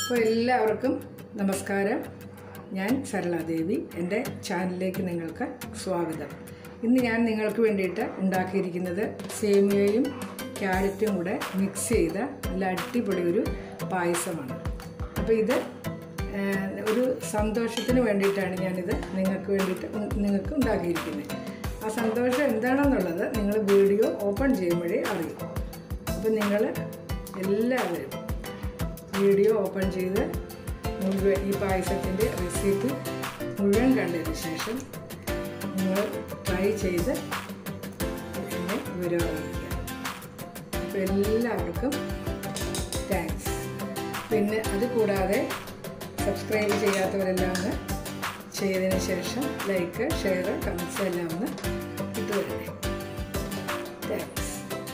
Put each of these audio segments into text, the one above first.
അപ്പോൾ എല്ലാവർക്കും നമസ്കാരം ഞാൻ സരളാദേവി എൻ്റെ ചാനലിലേക്ക് നിങ്ങൾക്ക് സ്വാഗതം ഇന്ന് ഞാൻ നിങ്ങൾക്ക് വേണ്ടിയിട്ട് ഉണ്ടാക്കിയിരിക്കുന്നത് സേമിയയും ക്യാരറ്റും കൂടെ മിക്സ് ചെയ്ത നല്ല അടിപൊളി ഒരു പായസമാണ് അപ്പോൾ ഇത് ആ, ഒരു സന്തോഷത്തിന് വേണ്ടിയിട്ടാണ് ഞാനിത് നിങ്ങൾക്ക് വേണ്ടിയിട്ട് ഉ- നിങ്ങൾക്ക് ഉണ്ടാക്കിയിരിക്കുന്നത് ആ സന്തോഷം എന്താണെന്നുള്ളത് നിങ്ങൾ വീഡിയോ ഓപ്പൺ ചെയ്യുമ്പോഴേ അറിയും അപ്പോൾ നിങ്ങൾ എല്ലാവരും വീഡിയോ ഓപ്പൺ ചെയ്ത് മുഴുവൻ ഈ പായസത്തിൻ്റെ റെസിപ്പി മുഴുവൻ കണ്ടതിന് ശേഷം നിങ്ങൾ ട്രൈ ചെയ്ത് എന്നെ വിവരം അറിയിക്കുക അപ്പോൾ എല്ലാവർക്കും താങ്ക്സ് പിന്നെ അത് കൂടാതെ സബ്സ്ക്രൈബ് ചെയ്യാത്തവരെല്ലാം ഒന്ന് ചെയ്തതിന് ശേഷം ലൈക്ക് ഷെയർ കമൻസ് എല്ലാം ഒന്ന് ഇട്ട് തരണേ താങ്ക്സ്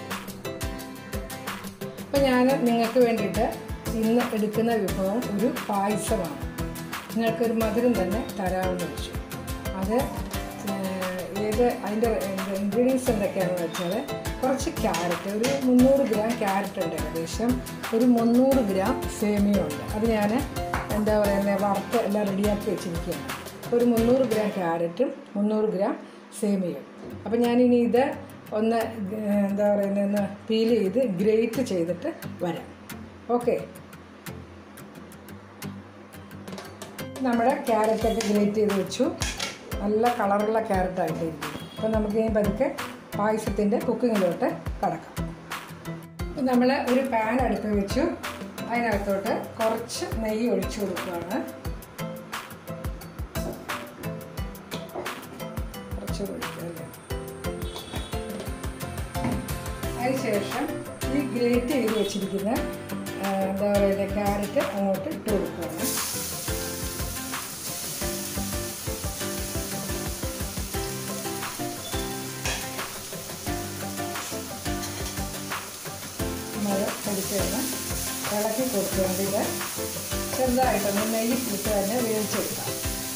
അപ്പോൾ ഞാൻ നിങ്ങൾക്ക് വേണ്ടിയിട്ട് ഇന്ന് എടുക്കുന്ന വിഭവം ഒരു പായസമാണ് നിങ്ങൾക്കൊരു മധുരം തന്നെ തരാമെന്ന് വെച്ചു അത് ഏഹ്, ഏത് അതിൻ്റെ ഇൻഗ്രീഡിയൻസ് എന്തൊക്കെയാണെന്ന് വെച്ചാൽ കുറച്ച് ക്യാരറ്റ് ഒരു മുന്നൂറ് ഗ്രാം ക്യാരറ്റ് ഉണ്ട് ഏകദേശം ഒരു മുന്നൂറ് ഗ്രാം സേമിയ ഉണ്ട് അത് ഞാൻ എന്താ പറയുന്നത് വറുത്ത് എല്ലാം റെഡിയാക്കി വെച്ചിരിക്കുകയാണ് ഒരു മുന്നൂറ് ഗ്രാം ക്യാരറ്റും മുന്നൂറ് ഗ്രാം സേമിയയും അപ്പോൾ ഞാനിനി ഇത് ഒന്ന് ഏഹ്, എന്താ പറയുന്നത് ഒന്ന് പീൽ ചെയ്ത് ഗ്രേറ്റ് ചെയ്തിട്ട് വരാം ഓക്കെ നമ്മുടെ ക്യാരറ്റൊക്കെ ഗ്രേറ്റ് ചെയ്ത് വെച്ചു നല്ല കളറുള്ള ക്യാരറ്റായിട്ട് ഇരിക്കും അപ്പോൾ നമുക്ക് ഇനി പതുക്കെ പായസത്തിൻ്റെ കുക്കിങ്ങിലോട്ട് കടക്കാം ഇപ്പം നമ്മൾ ഒരു പാൻ അടുത്ത് വെച്ചു അതിനകത്തോട്ട് കുറച്ച് നെയ്യ് ഒഴിച്ചു കൊടുക്കുകയാണ് കുറച്ച് ഒഴിക്കുക അല്ലേ അതിനുശേഷം ഈ ഗ്രേറ്റ് ചെയ്ത് വെച്ചിരിക്കുന്ന ആ, എന്താ പറയുക ക്യാരറ്റ് അങ്ങോട്ട് ഇട്ട് കൊടുക്കുകയാണ് മഴ പഠിച്ചൊന്ന് ഇളക്കി കൊടുത്തുകൊണ്ട് ഇത് ചെറുതായിട്ടൊന്ന് നെയ്യ് ഇട്ട് തന്നെ വേവിച്ചെടുക്കാം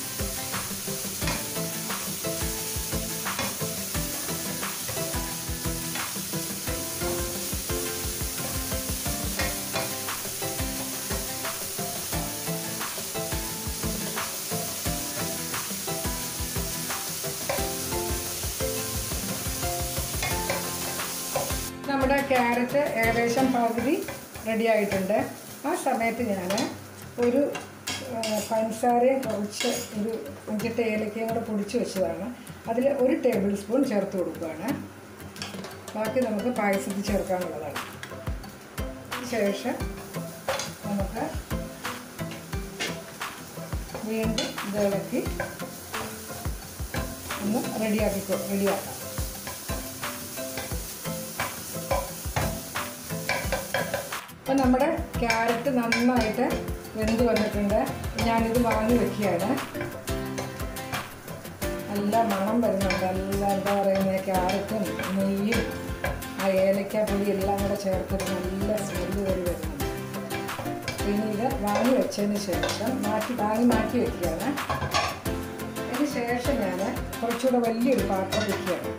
നമ്മുടെ ക്യാരറ്റ് ഏകദേശം പകുതി റെഡി ആയിട്ടുണ്ട് ആ സമയത്ത് ഞാൻ ഒരു ആ, പഞ്ചസാരയും കുറച്ച് ഒരു അഞ്ചെട്ട് ഏലക്കയും കൂടെ പൊടിച്ച് വെച്ചതാണ് അതിൽ ഒരു ടേബിൾ സ്പൂൺ ചേർത്ത് കൊടുക്കുകയാണ് ബാക്കി നമുക്ക് പായസത്തിൽ ചേർക്കാനുള്ളതാണ് ശേഷം നമുക്ക് വീണ്ടും ഇത് ഇളക്കി ഒന്ന് റെഡിയാക്കിക്കോ റെഡിയാക്കാം അപ്പം നമ്മുടെ ക്യാരറ്റ് നന്നായിട്ട് വെന്ത് വന്നിട്ടുണ്ട് ഞാനിത് വാങ്ങി വെക്കുകയാണ് നല്ല മണം വരുന്നുണ്ട് നല്ല എന്താ പറയുന്നത് ക്യാരറ്റും നെയ്യും ആ ഏലക്ക പൊടി എല്ലാം കൂടെ ചേർത്തിട്ട് നല്ല സ്മെല്ല് വരി വരുന്നുണ്ട് പിന്നെ ഇത് വാങ്ങി വെച്ചതിന് ശേഷം മാറ്റി വാങ്ങി മാറ്റി വെക്കുകയാണ് അതിന് ശേഷം ഞാൻ കുറച്ചുകൂടെ വലിയൊരു പാത്രം വെക്കുകയാണ്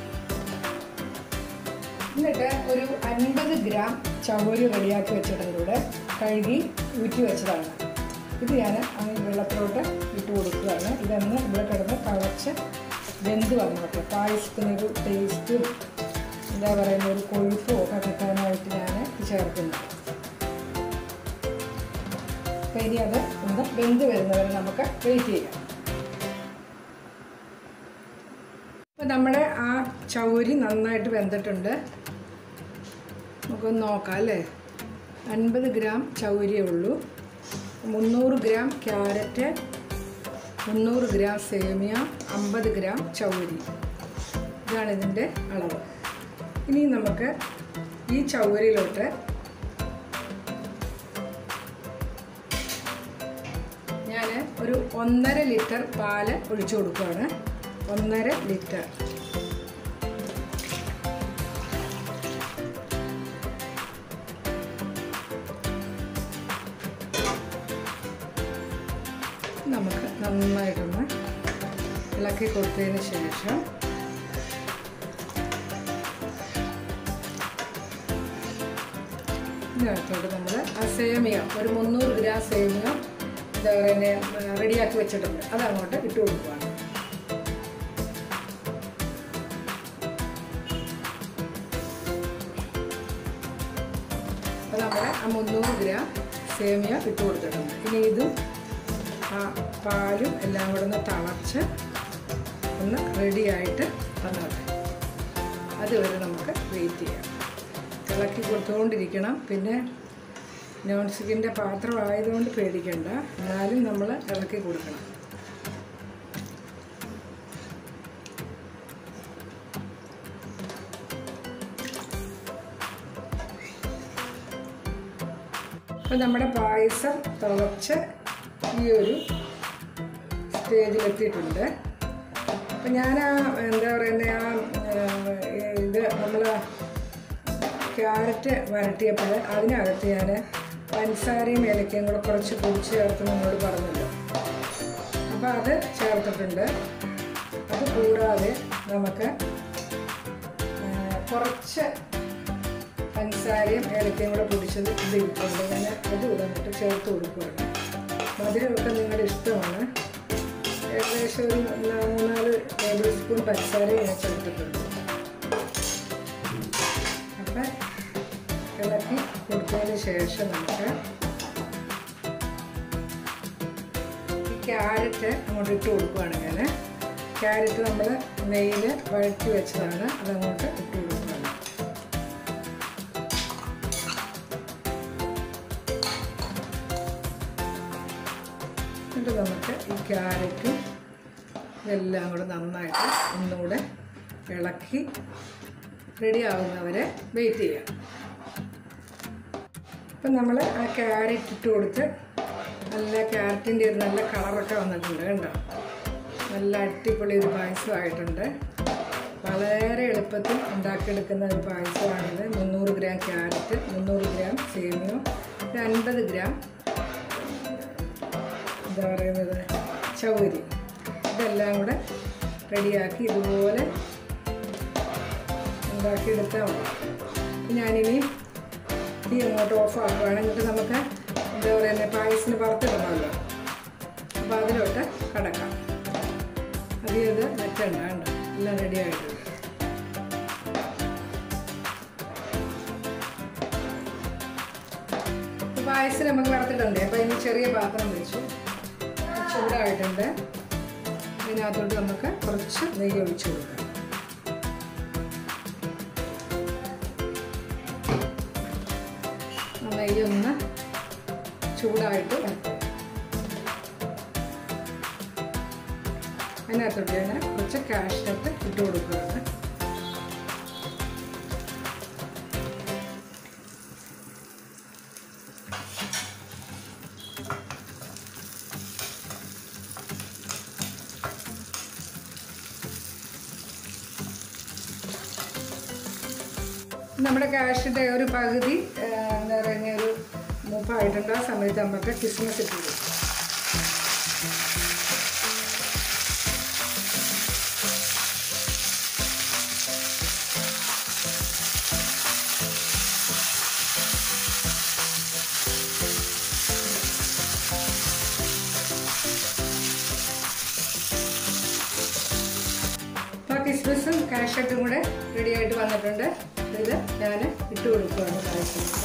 എന്നിട്ട് ഒരു അൻപത് ഗ്രാം ചവര് റെഡിയാക്കി വെച്ചിട്ടുണ്ട് ഇവിടെ കഴുകി ഊറ്റി വെച്ചതാണ് ഇത് ഞാൻ അങ്ങനെ വെള്ളത്തിലോട്ട് ഇട്ട് കൊടുക്കുകയാണ് ഇതൊന്ന് ഇവിടെ കിടന്ന് തിളച്ച് വെന്ത് വന്നോട്ടെ പായസത്തിനൊരു ടേസ്റ്റും എന്താ പറയുന്ന ഒരു കൊഴുപ്പും ഒക്കെ കിട്ടാനായിട്ട് ഞാൻ ചേർക്കുന്നു അപ്പം ഇനി അത് ഒന്ന് വെന്ത് വരുന്നവരെ നമുക്ക് വെയിറ്റ് ചെയ്യാം അപ്പോൾ നമ്മുടെ ആ ചൗരി നന്നായിട്ട് വെന്തിട്ടുണ്ട് നമുക്കൊന്ന് നോക്കാം അല്ലേ അൻപത് ഗ്രാം ചൗരിയേ ഉള്ളൂ മുന്നൂറ് ഗ്രാം ക്യാരറ്റ് മുന്നൂറ് ഗ്രാം സേമിയ അമ്പത് ഗ്രാം ചൗരി ഇതാണ് ഇതിൻ്റെ അളവ് ഇനി നമുക്ക് ഈ ചൗരിയിലോട്ട് ഞാൻ ഒരു ഒന്നര ലിറ്റർ പാല് ഒഴിച്ചു കൊടുക്കുകയാണ് ഒന്നര ലിറ്റർ നമുക്ക് നന്നായിട്ടൊന്ന് ഇളക്കി കൊടുത്തതിന് ശേഷം അതിനകത്തോട്ട് നമ്മൾ ആ സേമിയ ഒരു മുന്നൂറ് ഗ്രാം സേമിയ എന്താ പറയുക റെഡിയാക്കി വെച്ചിട്ടുണ്ട് അത് അങ്ങോട്ട് ഇട്ട് കൊടുക്കുകയാണ് അപ്പോൾ നമ്മൾ ആ മുന്നൂറ് ഗ്രാം സേമിയ ഇട്ട് കൊടുത്തിട്ടുണ്ട് ഇനി ഇതും ആ പാലും എല്ലാം കൂടെ ഒന്ന് തിളച്ച് ഒന്ന് റെഡിയായിട്ട് വന്നോട്ടെ അതുവരെ നമുക്ക് വെയിറ്റ് ചെയ്യാം ഇളക്കി കൊടുത്തുകൊണ്ടിരിക്കണം പിന്നെ നോൺ സ്റ്റിക്കിൻ്റെ പാത്രമായതുകൊണ്ട് പേടിക്കണ്ട എന്നാലും നമ്മൾ ഇളക്കി കൊടുക്കണം അപ്പോൾ നമ്മുടെ പായസം തിളച്ച് ഈ ഒരു സ്റ്റേജിലെത്തിയിട്ടുണ്ട് അപ്പം ഞാൻ ആ എന്താ പറയുന്നത് ആ ഏഹ്, ഇത് നമ്മൾ ക്യാരറ്റ് വരട്ടിയപ്പോൾ അതിനകത്ത് ഞാൻ പഞ്ചസാരയും ഏലക്കയും കൂടെ കുറച്ച് പൊടിച്ച് ചേർത്ത് നിങ്ങളോട് പറഞ്ഞല്ലോ അപ്പോൾ അത് ചേർത്തിട്ടുണ്ട് അത് കൂടാതെ നമുക്ക് ഏഹ്, കുറച്ച് പഞ്ചസാരയും ഏലക്കയും കൂടെ പൊടിച്ചത് ഇത് ഇരിപ്പുണ്ട് ഞാൻ അത് ഇടന്നിട്ട് ചേർത്ത് കൊടുക്കുകയാണ് മധുരമൊക്കെ നിങ്ങളുടെ ഇഷ്ടമാണ് ഏകദേശം ഒരു നാ- മൂന്നാല് ടേബിൾ സ്പൂൺ പഞ്ചസാര ഞാൻ ചേർത്തിട്ടുണ്ട് അപ്പം ഇളക്കി കൊടുത്തതിന് ശേഷം നമുക്ക് ഈ ക്യാരറ്റ് അങ്ങോട്ട് ഇട്ട് കൊടുക്കുകയാണ് ഞാൻ ക്യാരറ്റ് നമ്മൾ നെയ്യിൽ വഴറ്റി വെച്ചതാണ് അതങ്ങോട്ട് ഇട്ട് കൊടുക്കുകയാണ് എന്നിട്ട് നമുക്ക് ഈ ക്യാരറ്റും ഇതെല്ലാം കൂടെ നന്നായിട്ട് ഒന്നുകൂടെ ഇളക്കി റെഡി ആവുന്നവരെ വെയിറ്റ് ചെയ്യാം ഇപ്പം നമ്മൾ ആ ക്യാരറ്റ് ഇട്ട് കൊടുത്ത് നല്ല ക്യാരറ്റിൻ്റെ ഒരു നല്ല കളറൊക്കെ വന്നിട്ടുണ്ട് കണ്ടോ നല്ല അടിപൊളി ഒരു പായസമായിട്ടുണ്ട് വളരെ എളുപ്പത്തിൽ ഉണ്ടാക്കിയെടുക്കുന്ന ഒരു പായസമാണിത് മുന്നൂറ് ഗ്രാം ക്യാരറ്റ് മുന്നൂറ് ഗ്രാം സേമിയോ ഒരു അൻപത് ഗ്രാം എന്താ പറയുന്നത് ചൗരി ഇതെല്ലാം കൂടെ റെഡിയാക്കി ഇതുപോലെ ഉണ്ടാക്കിയെടുത്താൽ മതി അപ്പം ഞാനിനി തീ അങ്ങോട്ട് ഓഫ് ആക്കുകയാണ് എന്നിട്ട് നമുക്ക് എന്താ പറയുന്നത് പായസത്തിന് വറുത്തിടണമല്ലോ അപ്പോൾ അതിലോട്ട് കടക്കാം അധികം ഇത് വെറ്റണ്ട കണ്ടോ എല്ലാം റെഡി ആയിട്ടുണ്ട് അപ്പോൾ പായസം നമുക്ക് വറുത്തിട്ടുണ്ട് അപ്പോൾ ഇനി ചെറിയ പാത്രം വെച്ചു ചൂടായിട്ടുണ്ട് ഇതിനകത്തോട്ട് നമുക്ക് കുറച്ച് നെയ്യ് ഒഴിച്ചു കൊടുക്കാം ആ നെയ്യൊന്ന് ചൂടായിട്ട് വരട്ടെ അതിനകത്തോട്ട് ഞാൻ കുറച്ച് കാഷ്നട്ട് ഇട്ട് കൊടുക്കുകയാണ് നമ്മുടെ കാഷിൻ്റെ ഒരു പകുതി ആ, എന്താ പറയുക ഒരു മൂപ്പായിട്ടുണ്ട് ആ സമയത്ത് നമുക്ക് കിസ്മസ് ഇട്ട് കൊടുക്കും അപ്പോൾ കിസ്മസും കാഷട്ടും കൂടെ റെഡി ആയിട്ട് വന്നിട്ടുണ്ട് ഇത് ഞാൻ ഇട്ട് കൊടുക്കുകയാണ് പായസത്തിൽ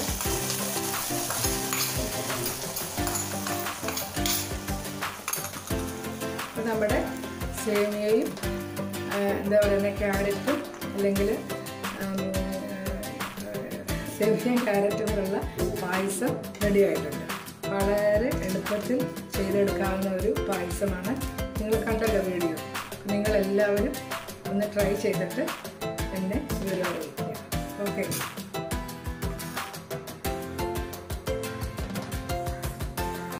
അപ്പോൾ നമ്മുടെ സേമിയയും ആ, എന്താ പറയുക ക്യാരറ്റും അല്ലെങ്കിൽ സേമിയയും ക്യാരറ്റും കൂടെയുള്ള പായസം റെഡി ആയിട്ടുണ്ട് വളരെ എളുപ്പത്തിൽ ചെയ്തെടുക്കാവുന്ന ഒരു പായസമാണ് നിങ്ങൾ കണ്ടല്ലോ വീഡിയോ നിങ്ങളെല്ലാവരും ഒന്ന് ട്രൈ ചെയ്തിട്ട് എന്നെ വിവരം അറിയിക്കുക ഓക്കെ